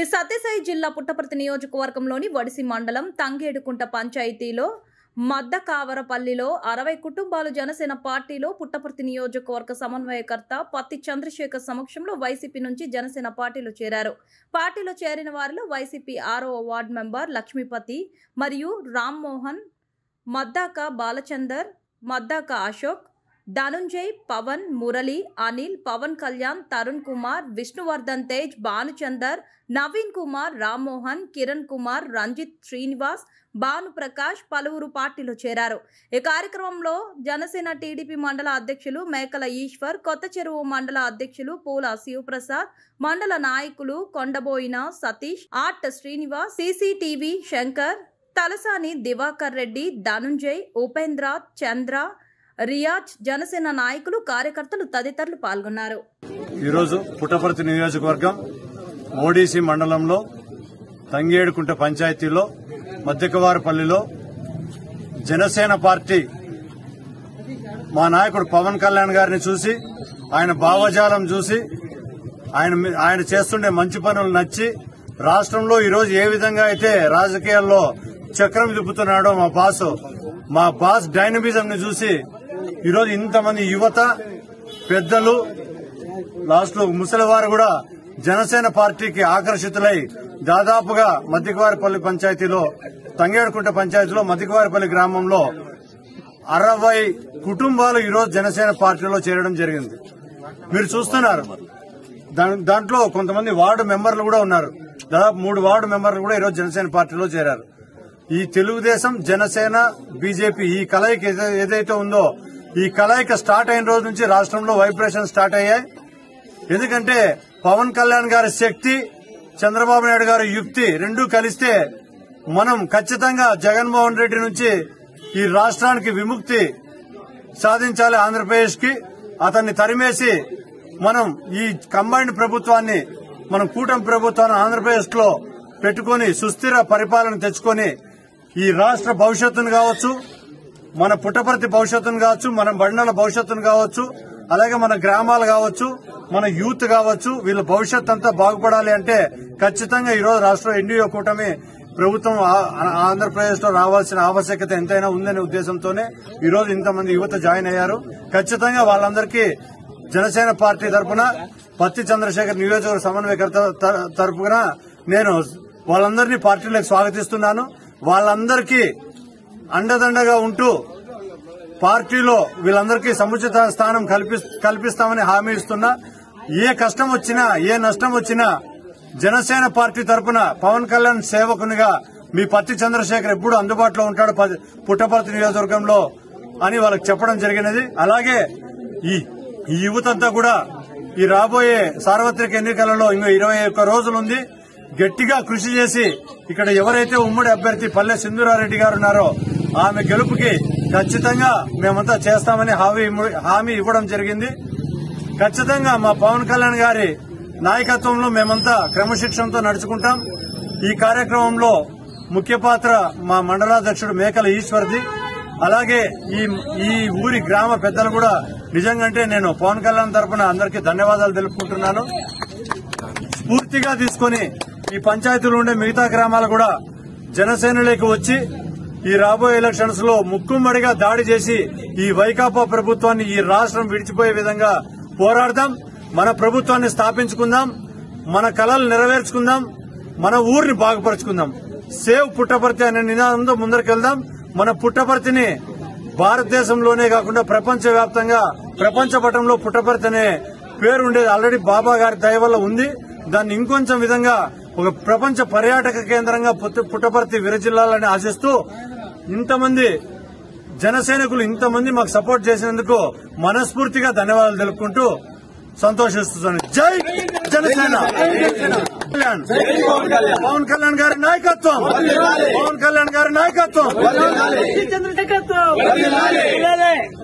సత్యసాయి జిల్లా పుట్టపర్తి నియోజకవర్గంలోని వడిసి మండలం తంగేడుకుంట పంచాయతీలో మద్దకావరపల్లిలో అరవై కుటుంబాలు జనసేన పార్టీలో పుట్టపర్తి నియోజకవర్గ సమన్వయకర్త పత్తి చంద్రశేఖర్ సమక్షంలో వైసీపీ నుంచి జనసేన పార్టీలో చేరారు పార్టీలో చేరిన వారిలో వైసీపీ ఆరో వార్డు మెంబర్ లక్ష్మీపతి మరియు రామ్మోహన్ మద్దాక బాలచందర్ మద్దాక అశోక్ ధనుంజయ్ పవన్ మురళి అనిల్ పవన్ కళ్యాణ్ తరుణ్ కుమార్ విష్ణువర్ధన్ తేజ్ భానుచందర్ నవీన్ కుమార్ రామ్మోహన్ కిరణ్ కుమార్ రంజిత్ శ్రీనివాస్ భాను ప్రకాష్ పలువురు పార్టీలో చేరారు ఈ కార్యక్రమంలో జనసేన టీడీపీ మండల అధ్యక్షులు మేకల ఈశ్వర్ కొత్త చెరువు మండల అధ్యక్షులు పూల శివప్రసాద్ మండల నాయకులు కొండబోయిన సతీష్ ఆర్ట్ శ్రీనివాస్ సీసీటీవీ శంకర్ తలసాని దివాకర్ రెడ్డి ధనుంజయ్ ఉపేంద్ర చంద్ర రియాజ్ జనసేన నాయకులు కార్యకర్తలు తదితరులు పాల్గొన్నారు ఈరోజు పుట్టపర్తి నియోజకవర్గం ఓడీసీ మండలంలో తంగేడుకుంట పంచాయతీలో మధ్యకవారపల్లిలో జనసేన పార్టీ మా నాయకుడు పవన్ కళ్యాణ్ గారిని చూసి ఆయన భావజాలం చూసి ఆయన మీ- ఆయన చేస్తుండే మంచి పనులు నచ్చి రాష్ట్రంలో ఈరోజు ఏ విధంగా అయితే రాజకీయాల్లో చక్రం తిప్పుతున్నాడో మా బాస్ మా బాస్ డైనమిజం ని చూసి ఈరోజు ఇంతమంది యువత పెద్దలు లాస్ట్ లో ముసలివారు కూడా జనసేన పార్టీకి ఆకర్షితులై దాదాపుగా మధ్యకవారిపల్లి పంచాయతీలో తంగేడుకుంట పంచాయతీలో మధ్యకవారిపల్లి గ్రామంలో అరవై కుటుంబాలు ఈరోజు జనసేన పార్టీలో చేరడం జరిగింది మీరు చూస్తున్నారు దా- దాంట్లో కొంతమంది వార్డు మెంబర్లు కూడా ఉన్నారు దాదాపు మూడు వార్డు మెంబర్లు కూడా ఈరోజు జనసేన పార్టీలో చేరారు ఈ తెలుగుదేశం జనసేన బీజేపీ ఈ కలయిక ఏదై- ఏదైతే ఉందో ఈ కలయిక స్టార్ట్ అయిన రోజు నుంచి రాష్ట్రంలో వైబ్రేషన్ స్టార్ట్ అయ్యాయి ఎందుకంటే పవన్ కళ్యాణ్ గారి శక్తి చంద్రబాబు నాయుడు గారి యుక్తి రెండూ కలిస్తే మనం ఖచ్చితంగా జగన్మోహన్ రెడ్డి నుంచి ఈ రాష్ట్రానికి విముక్తి సాధించాలి ఆంధ్రప్రదేశ్ కి అతన్ని తరిమేసి మనం ఈ కంబైన్డ్ ప్రభుత్వాన్ని మనం కూటమి ప్రభుత్వాన్ని ఆంధ్రప్రదేశ్ లో పెట్టుకుని సుస్థిర పరిపాలన తెచ్చుకొని ఈ రాష్ట్ర భవిష్యత్తును కావచ్చు మన పుట్టపర్తి భవిష్యత్తును కావచ్చు మన బండల భవిష్యత్తును కావచ్చు అలాగే మన గ్రామాలు కావచ్చు మన యూత్ కావచ్చు వీళ్ళ భవిష్యత్ అంతా బాగుపడాలి అంటే ఖచ్చితంగా ఈ రోజు రాష్ట్ర ఎన్డీఏ కూటమి ప్రభుత్వం ఆ- ఆ- ఆంధ్రప్రదేశ్ లో రావాల్సిన ఆవశ్యకత ఎంతైనా ఉందనే ఉద్దేశంతోనే ఈ రోజు ఇంతమంది యువత జాయిన్ అయ్యారు ఖచ్చితంగా వాళ్ళందరికీ జనసేన పార్టీ తరపున పత్తి చంద్రశేఖర్ నియోజకవర్గ సమన్వయకర్త త- తరపున నేను వాళ్ళందరినీ పార్టీలోకి స్వాగతిస్తున్నాను వాళ్ళందరికీ అండదండగా ఉంటూ పార్టీలో వీళ్ళందరికీ సముచిత స్థానం కల్పి- కల్పిస్తామని హామీ ఇస్తున్నా ఏ కష్టం వచ్చినా ఏ నష్టం వచ్చినా జనసేన పార్టీ తరపున పవన్ కళ్యాణ్ సేవకునిగా మీ పత్తి చంద్రశేఖర్ ఎప్పుడు అందుబాటులో ఉంటాడు ప- పుట్టపర్తి నియోజకవర్గంలో అని వాళ్ళకి చెప్పడం జరిగినది అలాగే ఈ ఈ యువతంతా కూడా ఈ రాబోయే సార్వత్రిక ఎన్నికలలో ఇంకా ఇరవై ఒక్క రోజులుంది గట్టిగా కృషి చేసి ఇక్కడ ఎవరైతే ఉమ్మడి అభ్యర్థి పల్లె సింధురారెడ్డి గారు ఉన్నారో ఆమె గెలుపుకి ఖచ్చితంగా మేమంతా చేస్తామని హామీ ఇమ్మ- హామీ ఇవ్వడం జరిగింది ఖచ్చితంగా మా పవన్ కళ్యాణ్ గారి నాయకత్వంలో మేమంతా క్రమశిక్షణతో నడుచుకుంటాం ఈ కార్యక్రమంలో ముఖ్య పాత్ర మా మండలాధ్యక్షుడు మేకల ఈశ్వర్ది అలాగే ఈ ఈ ఊరి గ్రామ పెద్దలు కూడా నిజంగంటే నేను పవన్ కళ్యాణ్ తరపున అందరికీ ధన్యవాదాలు తెలుపుకుంటున్నాను స్ఫూర్తిగా తీసుకుని ఈ పంచాయతీలో ఉండే మిగతా గ్రామాలు కూడా జనసేనలోకి వచ్చి ఈ రాబోయే ఎలక్షన్స్ లో ముక్కుమ్మడిగా దాడి చేసి ఈ వైకాపా ప్రభుత్వాన్ని ఈ రాష్ట్రం విడిచిపోయే విధంగా పోరాడదాం మన ప్రభుత్వాన్ని స్థాపించుకుందాం మన కళలు నెరవేర్చుకుందాం మన ఊరిని బాగుపరుచుకుందాం సేవ్ పుట్టపర్తి అనే నినాదంతో ముందరికెళ్దాం మన పుట్టపర్తిని భారతదేశంలోనే కాకుండా ప్రపంచ వ్యాప్తంగా ప్రపంచ పటంలో పుట్టపర్తి అనే పేరు ఉండేది ఆల్రెడీ బాబా గారి దయ వల్ల ఉంది దాన్ని ఇంకొంచెం విధంగా ఒక ప్రపంచ పర్యాటక కేంద్రంగా పుట్ట- పుట్టపర్తి విరజిల్లాలని ఆశిస్తూ ఇంతమంది జనసైనికులు ఇంతమంది మాకు సపోర్ట్ చేసినందుకు మనస్ఫూర్తిగా ధన్యవాదాలు తెలుపుకుంటూ సంతోషిస్తున్నాను జై జనసేన కళ్యాణ్ పవన్ కళ్యాణ్ గారి నాయకత్వం పవన్ కళ్యాణ్ గారి నాయకత్వం చంద్రశేఖర్